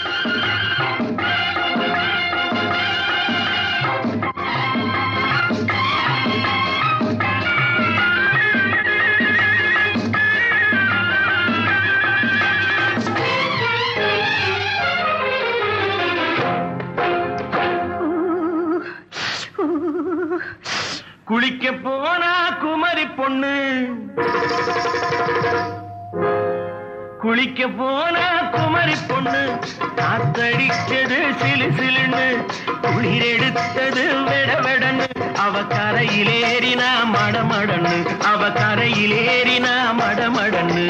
குளிக்க போனா குமரி பொண்ணு குளிக்க போனா குமரி பொண்ணு காத்தடிச்சது சிலு சிலுன்னு குளிர் எடுத்தது வெட வெடன்னு அவ கரையிலேறினா மடமடன்னு அவ கரையிலேறினா மடமடன்னு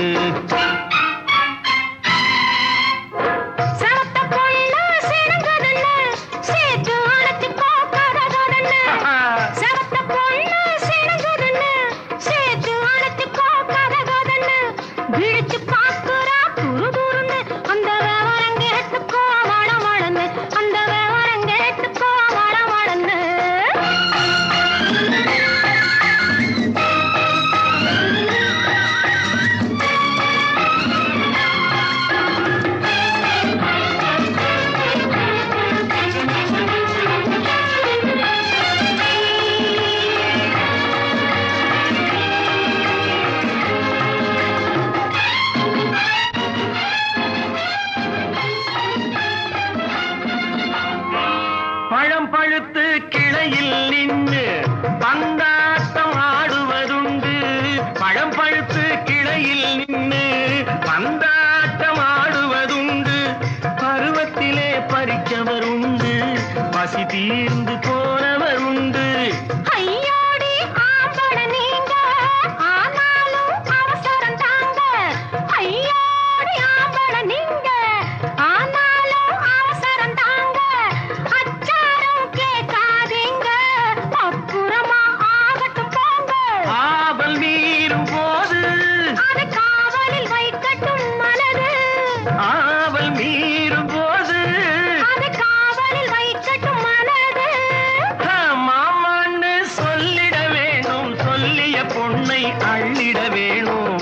சரத்த பொண்ணு சிறந்ததுன்னு சேர்த்து அணைச்சுக்கோ கதகதன்னு சரத்த பொண்ணு சிறந்ததுன்னு சேர்த்து அணைச்சுக்கோ கதகதன்னு விழிச்சு பார்க்குறா துரு துருன்னு அந்த விவரம் கேட்டுக்கோ வள வளன்னு அந்த விவரம் கேட்டுக்கோ வள வளன்னு பழம் பழுத்து கிளையில் நின்று பந்தாட்டம் ஆடுவதுண்டு பழம் பழுத்து கிளையில் நின்று பந்தாட்டம் ஆடுவதுண்டு பருவத்திலே பறிச்சவர் உண்டு பசி தீர்ந்து போனவர் உண்டு ஐயோடி ஆம்பட நீங்க ஆனாலும் அவசரம் தாங்க ஐயோடி ஆம்பட நீங்க ஆனாலும் அவசரம் தாங்க அச்சாரம் கேட்காதீங்க அப்புறமா ஆகட்டும் போங்க ஆவல் மீறும் போது அது காவலில் வைக்கட்டும் மனது ஆவல் மீறும் போது அது காவலில் வைக்கட்டும் மனது மாமான்னு சொல்லிட வேணும் சொல்லிய பொண்ணை அள்ளிட வேணும்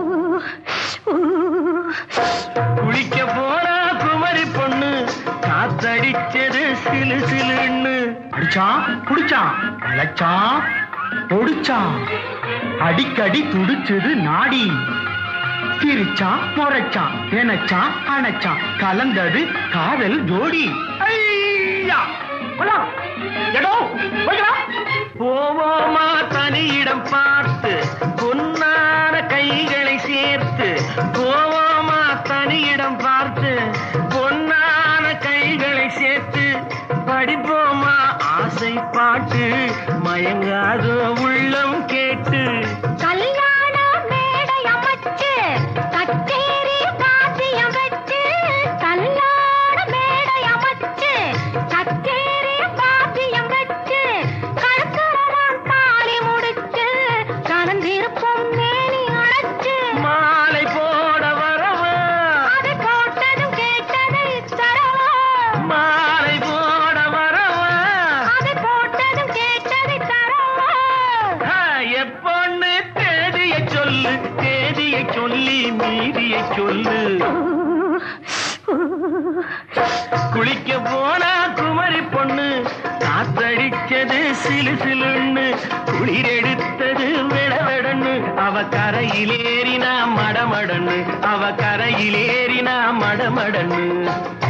குளிக்க போனா குமரி பொண்ணு காத்தடிச்சது சிலு சிலுன்னு அடிச்சான் புடிச்சான் அழைச்சான் பொடிச்சான் அடிக்கடி துடிச்சது நாடி சிரிச்சான் முறைச்சான் நினைச்சான் அணைச்சான் கலந்தது காதல் ஜோடி ஐயா! கொல்லாம். எடோ, வைக்கலாம். போவோமா தனியிடம் பார்த்து பொன்னான கைகளை சேர்த்து போவோமா தனியிடம் பார்த்து பொன்னான கைகளை சேர்த்து படிப்போமா ஆசை பாட்டு மயங்காத உள்ளம் கேட்டு கல்யாண மேடை அமைச்சு கச்சேரி வாத்தியம் வச்சு கல்யாண மேடை அமைச்சு கச்சேரி வாத்தியம் வச்சு கழுத்துறவான் தாலி முடிச்சு கலந்திருப்போம் மேனி அடைச்சு மாலை போட வரவா அது போட்டதும் கேட்டதை தரவா மாலை போட வரவா அது போட்டதும் கேட்டதை தரவா ஆ, எப்பொண்ணு தேதிய சொல்லு தேதிய சொல்லி மீதிய சொல்லு குளிக்க போனா குமரி பொண்ணு காத்தடிச்சது சிலு சிலுன்னு குளிர் எடுத்தது விடவிடன்னு அவ கரையிலேறினா மடமடன்னு அவ கரையிலேறினா மடமடன்னு